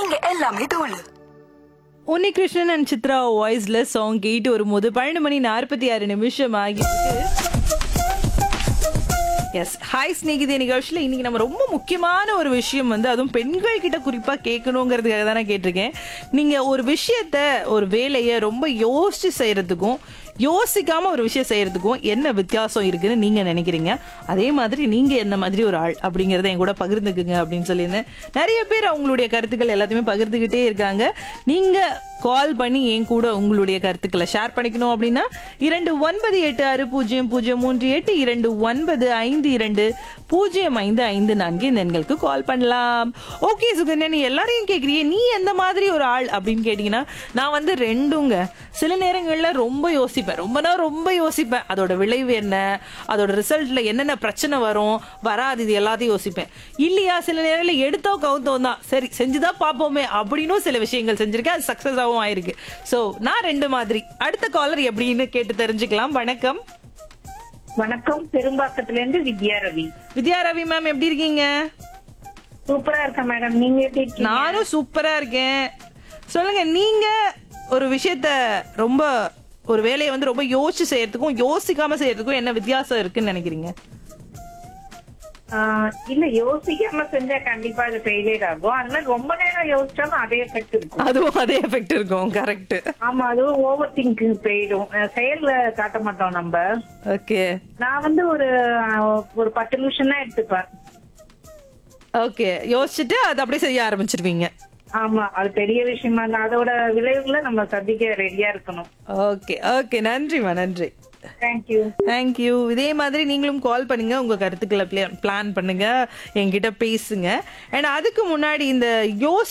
இங்க எல்லாமே தோல் உன்னிகிருஷ்ணன் அண்ட் சித்ரா வாய்ஸ்ல சாங் கேட்டு வரும்போது பன்னெண்டு மணி நாற்பத்தி ஆறு நிமிஷம் ஆகியிருக்கு எஸ் ஹாய் ஸ்நேகிதே நிகழ்ச்சியில் இன்னைக்கு நம்ம ரொம்ப முக்கியமான ஒரு விஷயம் வந்து அதுவும் பெண்கள் கிட்ட குறிப்பா கேட்கணுங்கிறதுக்காக தான் நான் கேட்டிருக்கேன் நீங்க ஒரு விஷயத்த ஒரு வேலையை ரொம்ப யோசிச்சு செய்யறதுக்கும் யோசிக்காம ஒரு விஷயம் செய்யறதுக்கும் என்ன வித்தியாசம் இருக்குன்னு நீங்க நினைக்கிறீங்க அதே மாதிரி நீங்க என்ன மாதிரி ஒரு ஆள் அப்படிங்கறத என் கூட பகிர்ந்துக்குங்க அப்படின்னு சொல்லியிருந்தேன் நிறைய பேர் அவங்களுடைய கருத்துக்கள் எல்லாத்தையுமே பகிர்ந்துகிட்டே இருக்காங்க நீங்க கால் பண்ணி என் கூட உங்களுடைய கருத்துக்களை ஷேர் பண்ணிக்கணும் அப்படின்னா இரண்டு ஒன்பது எட்டு ஆறு பூஜ்ஜியம் பூஜ்ஜியம் மூன்று எட்டு இரண்டு ஒன்பது ஐந்து இரண்டு பூஜ்ஜியம் ஐந்து ஐந்து நான்கு இந்த எண்களுக்கு கால் பண்ணலாம் ஓகே சுகன்யா நீ எல்லாரையும் கேட்குறியே நீ எந்த மாதிரி ஒரு ஆள் அப்படின்னு கேட்டிங்கன்னா நான் வந்து ரெண்டுங்க சில நேரங்களில் ரொம்ப யோசிப்பேன் ரொம்ப நேரம் ரொம்ப யோசிப்பேன் அதோட விளைவு என்ன அதோட ரிசல்ட்ல என்னென்ன பிரச்சனை வரும் வராது இது எல்லாத்தையும் யோசிப்பேன் இல்லையா சில நேரங்களில் எடுத்தோ கவுத்தோம் தான் சரி செஞ்சுதான் பார்ப்போமே அப்படின்னும் சில விஷயங்கள் செஞ்சிருக்கேன் அது சக்சஸாகவும் ஆயிருக்கு ஸோ நான் ரெண்டு மாதிரி அடுத்த காலர் எப்படின்னு கேட்டு தெரிஞ்சுக்கலாம் வணக்கம் வணக்கம் பெரும்பாக்கத்துல இருந்து வித்யா ரவி வித்யா ரவி மேம் எப்படி இருக்கீங்க சூப்பரா இருக்கேன் மேடம் நீங்க எப்படி இருக்கீங்க நானும் சூப்பரா இருக்கேன் சொல்லுங்க நீங்க ஒரு விஷயத்த ரொம்ப ஒரு வேலையை வந்து ரொம்ப யோசிச்சு செய்யறதுக்கும் யோசிக்காம செய்யறதுக்கும் என்ன வித்தியாசம் இருக்குன்னு நினைக்கிறீங்க ஆஹ் இல்ல யோசிக்காம செஞ்சா கண்டிப்பா அது ஃபெயிலியர் ஆகும் அதனால ரொம்ப நேரம் யோசிச்சாலும் அதே எஃபெக்ட் இருக்கும் அதுவும் அதே எஃபெக்ட் இருக்கும் கரெக்ட் ஆமா அதுவும் ஓவர் திங்கிங் போயிடும் அஹ் செயல்ல காட்ட மாட்டோம் நம்ம ஓகே நான் வந்து ஒரு ஆஹ், ஒரு பத்து நிமிஷம் தான் எடுத்துப்பேன் ஓகே யோசிச்சுட்டு அது அப்படியே செய்ய ஆரம்பிச்சிருவீங்க ஆமா அது பெரிய விஷயமா இல்ல அதோட விளைவுகளை நம்ம சந்திக்க ரெடியா இருக்கணும் ஓகே ஓகே நன்றிம்மா நன்றி தேங்க்யூ தேங்க்யூ இதே மாதிரி நீங்களும் கால் பண்ணுங்க உங்க கருத்துக்களை பிளான் பண்ணுங்க என்கிட்ட பேசுங்க அண்ட் அதுக்கு முன்னாடி இந்த யோசி